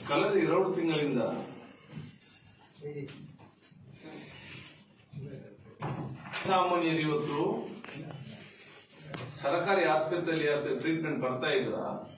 ಕಳೆದ ಎರಡು ತಿಂಗಳಿಂದ ಸಾಮಾನ್ಯರು ಇವತ್ತು ಸರ್ಕಾರಿ ಆಸ್ಪತ್ರೆಯಲ್ಲಿ ಟ್ರೀಟ್ಮೆಂಟ್ ಬರ್ತಾ ಇದ್ರ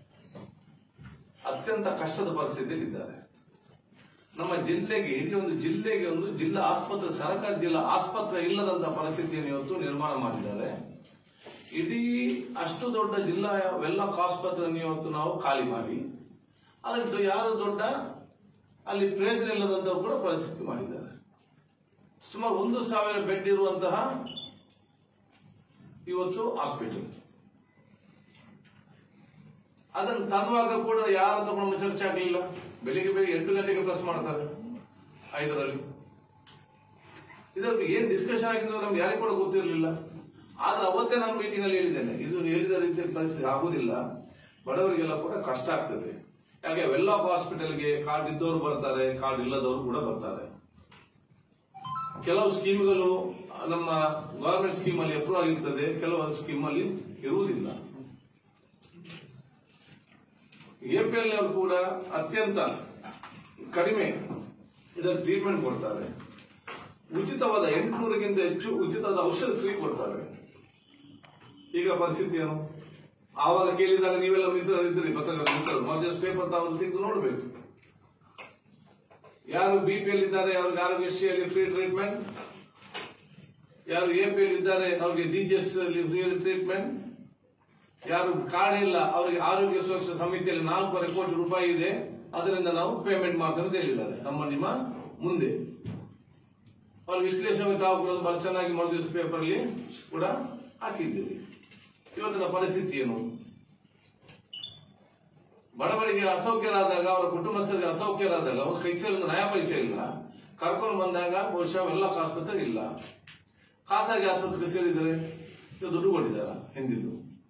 ಅತ್ಯಂತ ಕಷ್ಟದ ಪರಿಸ್ಥಿತಿಯಲ್ಲಿ ಇದ್ದಾರೆ ನಮ್ಮ ಜಿಲ್ಲೆಗೆ ಇಡೀ ಒಂದು ಜಿಲ್ಲೆಗೆ ಒಂದು ಜಿಲ್ಲಾ ಆಸ್ಪತ್ರೆ ಸರ್ಕಾರಿ ಜಿಲ್ಲಾ ಆಸ್ಪತ್ರೆ ಇಲ್ಲದಂತ ಪರಿಸ್ಥಿತಿಯನ್ನು ಇವತ್ತು ನಿರ್ಮಾಣ ಮಾಡಿದ್ದಾರೆ ಇಡೀ ಅಷ್ಟು ದೊಡ್ಡ ಜಿಲ್ಲಾ ವೆಲ್ಲಕ್ ಆಸ್ಪತ್ರೆಯನ್ನು ಇವತ್ತು ನಾವು ಖಾಲಿ ಮಾಡಿ ಅದಕ್ಕೆ ಯಾರು ದೊಡ್ಡ ಅಲ್ಲಿ ಪ್ರಯೋಜನ ಇಲ್ಲದಂತ ಕೂಡ ಪರಿಸ್ಥಿತಿ ಮಾಡಿದ್ದಾರೆ ಸುಮಾರು ಒಂದು ಸಾವಿರ ಬೆಡ್ ಇರುವಂತಹ ಇವತ್ತು ಹಾಸ್ಪಿಟಲ್ ಅದನ್ನು ತರುವಾಗ ಕೂಡ ಯಾರ ತಗೊಂಡು ಚರ್ಚೆ ಆಗಲಿಲ್ಲ ಬೆಳಿಗ್ಗೆ ಬೆಳಿಗ್ಗೆ ಎಂಟು ಗಂಟೆಗೆ ಪ್ರೆಸ್ ಮಾಡ್ತಾರೆ ಐದರಲ್ಲಿ ಇದರ ಏನ್ ಡಿಸ್ಕಷನ್ ಆಗಿದ್ದು ನಮ್ಗೆ ಯಾರಿಗೂ ಕೂಡ ಗೊತ್ತಿರಲಿಲ್ಲ ಆದ್ರೆ ಅವತ್ತೇ ನಾನು ಮೀಟಿಂಗ್ ಅಲ್ಲಿ ಹೇಳಿದ್ದೇನೆ ಇದು ಹೇಳಿದ ರೀತಿಯ ಪರಿಸ್ಥಿತಿ ಆಗುದಿಲ್ಲ ಬಡವರಿಗೆಲ್ಲ ಕೂಡ ಕಷ್ಟ ಆಗ್ತದೆ ಯಾಕೆ ವೆಲ್ಲಾಪ್ ಹಾಸ್ಪಿಟಲ್ಗೆ ಕಾರ್ಡ್ ಇದ್ದವರು ಬರ್ತಾರೆ ಕಾರ್ಡ್ ಇಲ್ಲದವರು ಕೂಡ ಬರ್ತಾರೆ ಕೆಲವು ಸ್ಕೀಮ್ಗಳು ನಮ್ಮ ಗವರ್ಮೆಂಟ್ ಸ್ಕೀಮ್ ಅಲ್ಲಿ ಅಪ್ರೂವ್ ಆಗಿರ್ತದೆ ಕೆಲವು ಸ್ಕೀಮ್ ಅಲ್ಲಿ ಇರುವುದಿಲ್ಲ ಎಪಿಎಲ್ ನವರು ಕೂಡ ಅತ್ಯಂತ ಕಡಿಮೆ ಇದರ ಟ್ರೀಟ್ಮೆಂಟ್ ಕೊಡ್ತಾರೆ ಉಚಿತವಾದ ಎಂಟುನೂರಕ್ಕಿಂತ ಹೆಚ್ಚು ಉಚಿತವಾದ ಔಷಧ ಫ್ರೀ ಕೊಡ್ತಾರೆ ಈಗ ಪರಿಸ್ಥಿತಿ ಏನು ಆವಾಗ ಕೇಳಿದಾಗ ನೀವೆಲ್ಲ ಮಿತ್ರ ಇದ್ರಿ ಪತ್ರಕರ್ತರು ಮರ್ಜಸ್ ಪೇಪರ್ ತಾವು ತೆಗೆದು ನೋಡಬೇಕು ಯಾರು ಬಿ ಪಿ ಇದ್ದಾರೆ ಯಾರು ಆರೋಗ್ಯ ಶ್ರೀಯಲ್ಲಿ ಫ್ರೀ ಟ್ರೀಟ್ಮೆಂಟ್ ಯಾರು ಎ ಪಿ ಇದ್ದಾರೆ ಅವರಿಗೆ ಡಿಜಿಎಸ್ ಅಲ್ಲಿ ಫ್ರೀ ಟ್ರೀಟ್ಮೆಂಟ್ ಯಾರು ಕಾರ್ಡ್ ಇಲ್ಲ ಅವರಿಗೆ ಆರೋಗ್ಯ ಸುರಕ್ಷಾ ಸಮಿತಿಯಲ್ಲಿ ನಾಲ್ಕೂವರೆ ಕೋಟಿ ರೂಪಾಯಿ ಇದೆ ಅದರಿಂದ ನಾವು ಪೇಮೆಂಟ್ ಮಾಡ್ತೇವೆ ಅಂತ ಹೇಳಿದ್ದಾರೆ ನಮ್ಮ ನಿಮ್ಮ ಮುಂದೆ ಅವ್ರ ವಿಶ್ಲೇಷಣೆ ತಾವು ಕೂಡ ಬಹಳ ಚೆನ್ನಾಗಿ ಮರುದಿವಸ ಪೇಪರ್ ಅಲ್ಲಿ ಕೂಡ ಹಾಕಿದ್ದೀರಿ ಇವತ್ತಿನ ಪರಿಸ್ಥಿತಿ ಏನು ಬಡವರಿಗೆ ಅಸೌಖ್ಯರಾದಾಗ ಅವರ ಕುಟುಂಬಸ್ಥರಿಗೆ ಅಸೌಖ್ಯರಾದಾಗ ಅವ್ರ ಕೈಸಲ್ಲಿ ನಯ ಪೈಸೆ ಇಲ್ಲ ಕರ್ಕೊಂಡು ಬಂದಾಗ ಬಹುಶಃ ಎಲ್ಲ ಆಸ್ಪತ್ರೆ ಇಲ್ಲ ಖಾಸಗಿ ಆಸ್ಪತ್ರೆಗೆ ಸೇರಿದರೆ ಇದು ದುಡ್ಡು ಕೊಟ್ಟಿದ್ದಾರ ಹಿಂದಿದ್ದು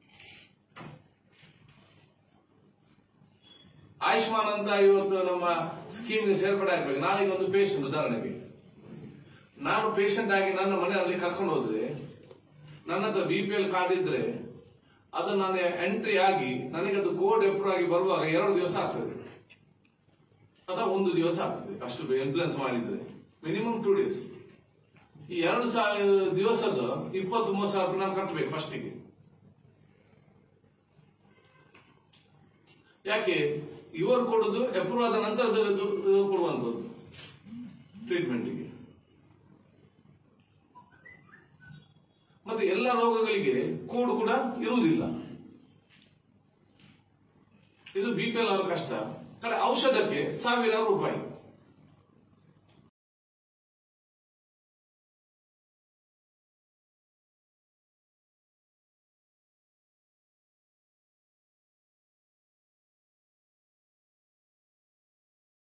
ಆಯುಷ್ಮಾನ್ ಅಂತ ಇವತ್ತು ನಮ್ಮ ಸ್ಕೀಮ್ಗೆ ಸೇರ್ಪಡೆ ಆಗ್ಬೇಕು ನಾನೀಗ ಒಂದು ಪೇಷಂಟ್ ಉದಾಹರಣೆಗೆ ನಾನು ಪೇಷಂಟ್ ಆಗಿ ನನ್ನ ಮನೆಯಲ್ಲಿ ಕರ್ಕೊಂಡು ಹೋದ್ರೆ ನನ್ನ ಹತ್ರ ಬಿ ಪಿ ಎಲ್ ಕಾರ್ಡ್ ಇದ್ರೆ ಅದು ನಾನು ಎಂಟ್ರಿ ಆಗಿ ನನಗೆ ಅದು ಕೋಡ್ ಅಪ್ರೂವ್ ಆಗಿ ಬರುವಾಗ ಎರಡು ದಿವಸ ಆಗ್ತದೆ ಅಥವಾ ಒಂದು ದಿವಸ ಆಗ್ತದೆ ಅಷ್ಟು ಇನ್ಫ್ಲುಯೆನ್ಸ್ ಮಾಡಿದ್ರೆ ಮಿನಿಮಮ್ ಟೂ ಡೇಸ್ ಈ ಎರಡು ಸಾವಿರ ದಿವಸದ ಇಪ್ಪತ್ತು ಮೂವತ್ತು ಸಾವಿರ ರೂಪಾಯಿ ನಾನು ಕಟ್ಟಬೇಕು ಫಸ್ಟಿಗೆ ಯಾಕೆ ಇವರು ಕೊಡುದು ಅಪ್ರೂವ್ ಆದ ನಂತರದಲ್ಲಿ ದು- ಇದು ಕೊಡುವಂಥದ್ದು ಟ್ರೀಟ್ಮೆಂಟ್ಗೆ ಮತ್ತೆ ಎಲ್ಲ ರೋಗಗಳಿಗೆ ಕೋಡ್ ಕೂಡ ಇರುವುದಿಲ್ಲ ಇದು ಬಿ ಪಿ ಎಲ್ ಅವರ ಕಷ್ಟ ಕಡೆ ಔಷಧಕ್ಕೆ ಸಾವಿರಾರು ರೂಪಾಯಿ